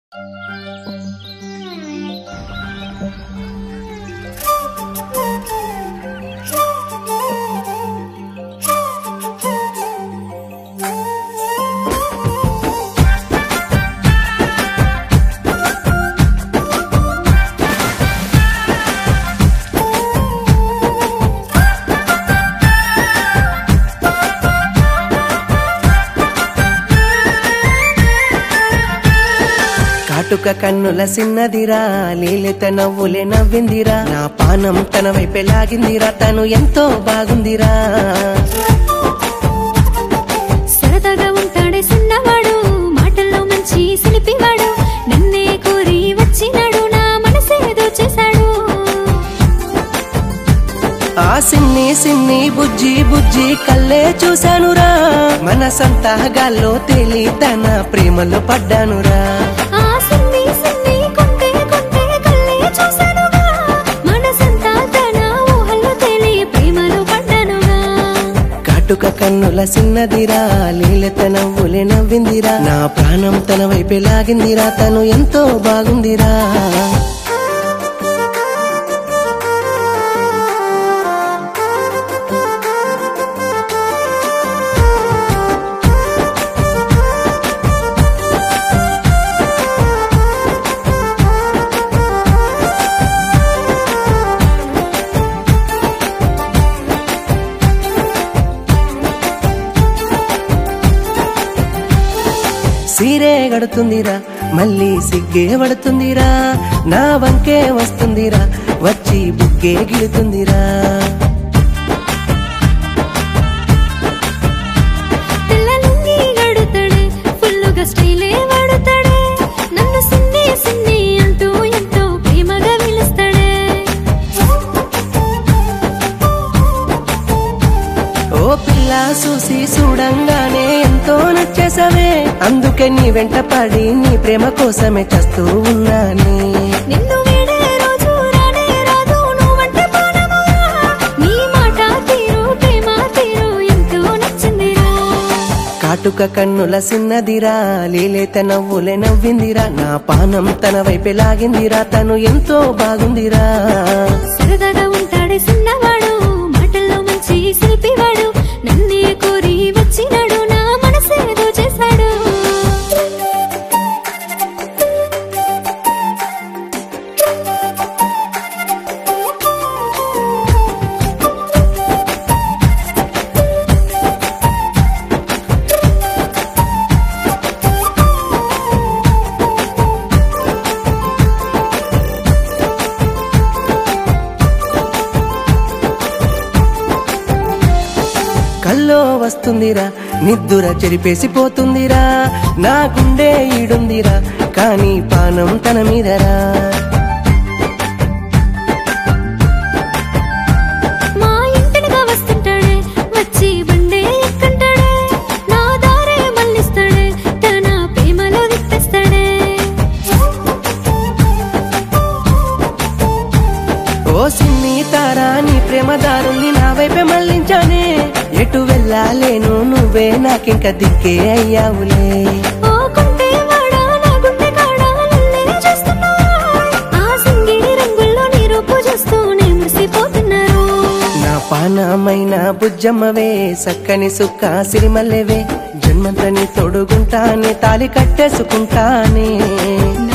కాటుక కన్నుల సిన్నదిరా లీలిత నవ్వులే నవ్విందిరా నా పానం తన వైపే లాగిందిరా తను ఎంతో బాగుందిరా సరదాగా ఉంటాడే చిన్నవాడు మాటల్లో మంచి సిలిపివాడు నన్నే కోరి వచ్చినాడు నా మనసేదో చేశాడు ఆ సిన్ని సిన్ని బుజ్జి బుజ్జి కల్లే చూశానురా మనసంతా గాల్లో తేలి తన ప్రేమలో పడ్డానురా ఆ సిన్ని సిన్ని కొంటే కొంటే కళ్ళే చూశానుగా మనసంతా తన ఊహల్లో తేలి ప్రేమలో పడ్డానుగా కాటుక కన్నుల సిన్నదిరా లీలత నవ్వులే నవ్విందిరా నా ప్రాణం తన వైపే లాగిందిరా తను ఎంతో బాగుందిరా సీరే గడుతుందిరా మళ్ళీ సిగ్గే పడుతుందిరా నా వంకే వస్తుందిరా వచ్చి బుగ్గే గిలుతుందిరా తెల్ల లుంగీ గడుతాడే ఫుల్లుగా స్టైలే వాడుతాడే నన్ను సిన్ని సిన్ని అంటూ ఎంతో ప్రేమగా పిలుస్తాడే ఓ పిల్ల చూసి చూడంగానే ఎంతో నచ్చేసవే అందుకే నీ వెంట పడి నీ ప్రేమ కోసమే చేస్తూ ఉన్నానే నిన్ను వీడే రోజు రానే రాదు నువ్వంటే ప్రాణమురా నీ మాట తీరు ప్రేమ తీరు ఎంతో నచ్చిందిరా కాటుక కన్నుల సిన్నదిరా లీలేత నవ్వులే నవ్విందిరా నా పానం తన వైపే లాగిందిరా తను ఎంతో బాగుందిరా సరదాగా ఉంటాడే చిన్నవాడు మాటల్లో మంచి శిల్పివాడు నన్నే కోరి వచ్చినాడు నా మనసేదో చేశాడు కల్లో వస్తుందిరా నిద్దుర చెరిపేసి పోతుందిరా నా గుండె ఈడుందిరా కానీ పానం తన మీదరా మా ఇంటినిగా వస్తుంటాడే వచ్చి బండే ఎక్కంటాడే నా దారే మళ్ళిస్తాడే తన ప్రేమలో తిప్పేస్తాడే ఓ సిన్ని తారా నీ ప్రేమ దారుల్ని నా వైపే మళ్ళించానే ఎటు వెళ్ళాలేను నువ్వే నాకింక దిక్కే అయ్యావులే ఓ కుంటే వాడా నా గుండె కాడా నన్నే చూస్తున్నావా ఆ సింగిడి రంగుల్లో నీ రూపు చూస్తూనే మురిసిపోతున్నారు నా పానమైన బుజ్జమ్మవే సక్కని సుక్క సిరిమల్లెవే జన్మంతని తొడుగుంటానే తాలి కట్టేసుకుంటానే